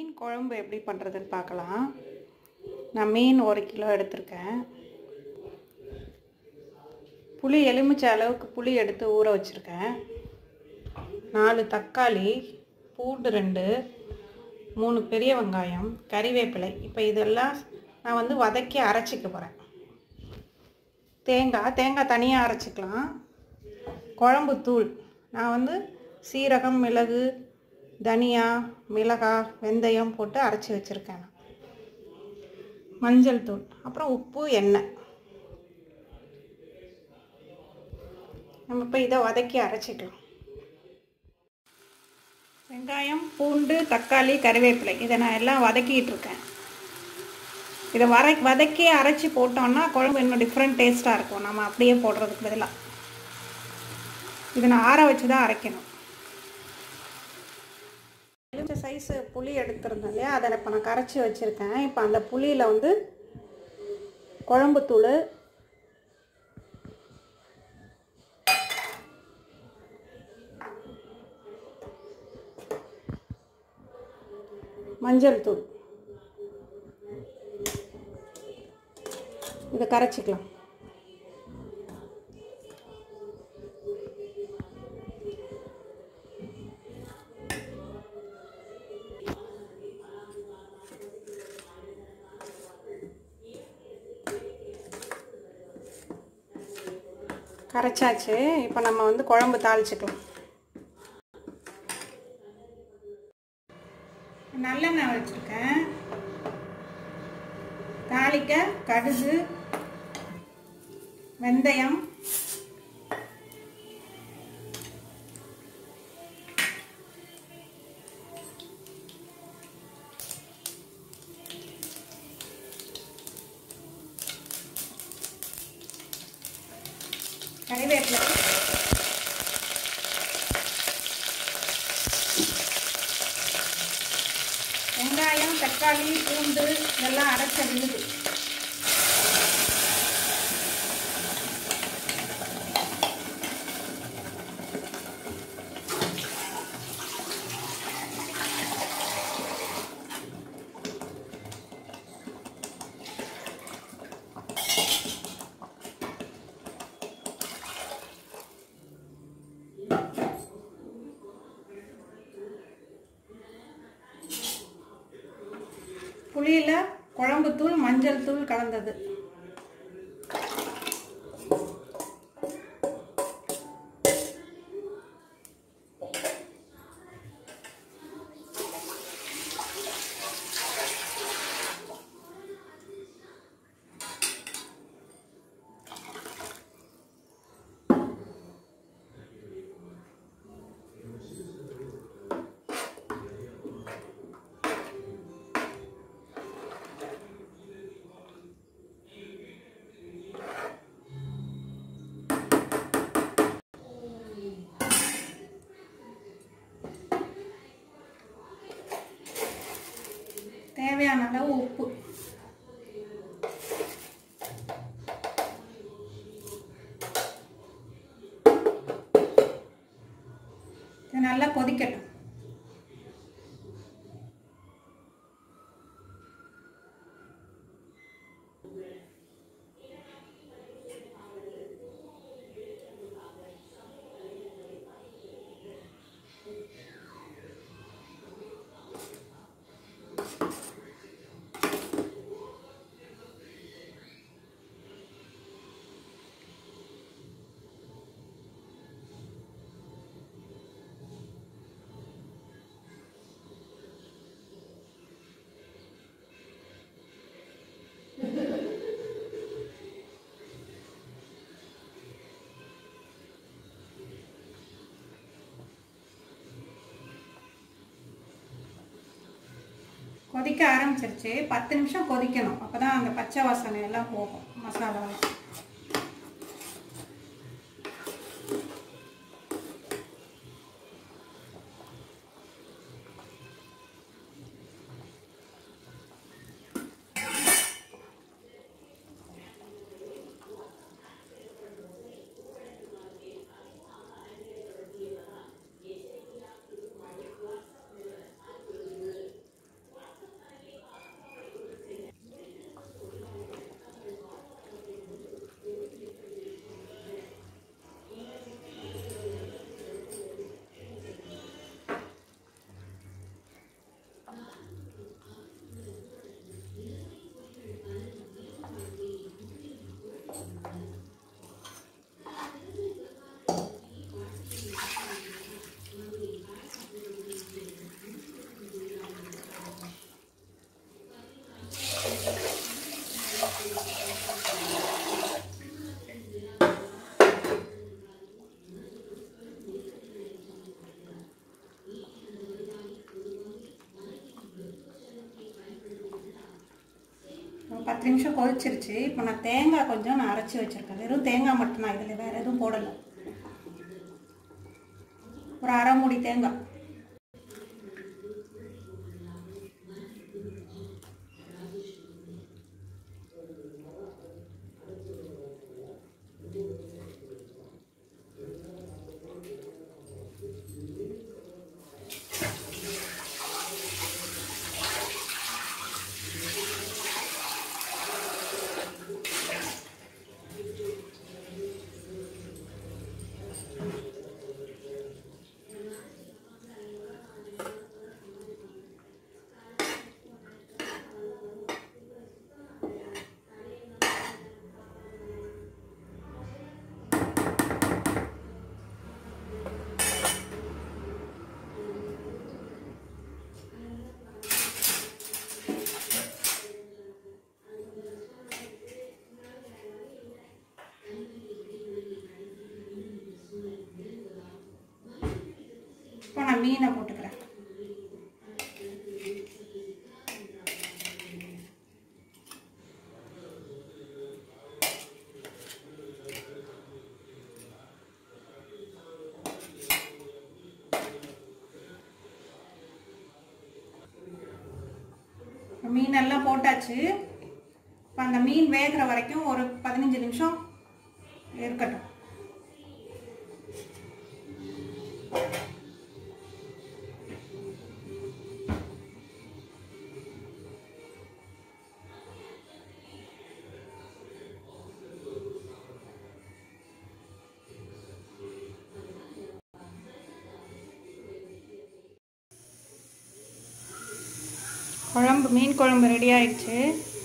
குழம்பு எப்படி பண்ணுறதுன்னு பார்க்கலாம் நான் மீன் ஒரு கிலோ எடுத்திருக்கேன் புளி எலுமிச்சை அளவுக்கு புளி எடுத்து ஊற வச்சுருக்கேன் நாலு தக்காளி பூண்டு ரெண்டு மூணு பெரிய வெங்காயம் கறிவேப்பிலை இப்போ இதெல்லாம் நான் வந்து வதக்கி அரைச்சிக்க போகிறேன் தேங்காய் தேங்காய் தனியாக அரைச்சிக்கலாம் குழம்பு தூள் நான் வந்து சீரகம் மிளகு தனியா மிளகாய் வெந்தயம் போட்டு அரைச்சி வச்சுருக்கேன் நான் மஞ்சள் தூள் அப்புறம் உப்பு எண்ணெய் நம்ம இப்போ இதை வதக்கி அரைச்சிக்கலாம் வெங்காயம் பூண்டு தக்காளி கறிவேப்பிலை இதை நான் எல்லாம் வதக்கிட்டு இருக்கேன் இதை வர வதக்கி அரைச்சி போட்டோம்னா குழம்பு இன்னும் டிஃப்ரெண்ட் டேஸ்ட்டாக இருக்கும் நம்ம அப்படியே போடுறதுக்கு பதிலாக இதை நான் ஆற வச்சு தான் அரைக்கணும் எலுமிச்சை சைஸு புளி எடுத்திருந்தேன் இல்லையா அதை இப்போ நான் கரைச்சி வச்சுருக்கேன் இப்போ அந்த புளியில் வந்து குழம்புத்தூள் மஞ்சள் தூள் இதை கரைச்சிக்கலாம் கரைச்சாச்சு இப்போ நம்ம வந்து குழம்பு தாளிச்சுக்கலாம் நல்லெண்ணெய் வச்சுருக்கேன் தாளிக்க கடுகு வெந்தயம் கறிவேப்பிலை வெங்காயம் தக்காளி பூண்டு இதெல்லாம் அரைச்ச விழுது புளியில் குழம்புத்தூள் மஞ்சள் தூள் கலந்தது தேவையான அளவு உப்பு இது நல்லா கொதிக்கட்டும் கொதிக்க ஆரம்பிச்சிருச்சு பத்து நிமிஷம் கொதிக்கணும் அப்போ தான் அந்த பச்சை வாசனை எல்லாம் போகும் மசாலா ஒரு பத்து நிமிஷம் கொதிச்சிருச்சு இப்போ நான் தேங்காய் கொஞ்சம் நான் அரைச்சி வச்சுருக்கேன் வெறும் தேங்காய் மட்டும் தான் இதில் வேறு எதுவும் போடலை ஒரு அரை மூடி தேங்காய் இப்போ நான் மீனை போட்டுக்கிறேன் மீனெல்லாம் போட்டாச்சு இப்போ அந்த மீன் வேகிற வரைக்கும் ஒரு பதினஞ்சு நிமிஷம் இருக்கட்டும் குழம்பு மீன் குழம்பு ரெடி ஆயிடுச்சு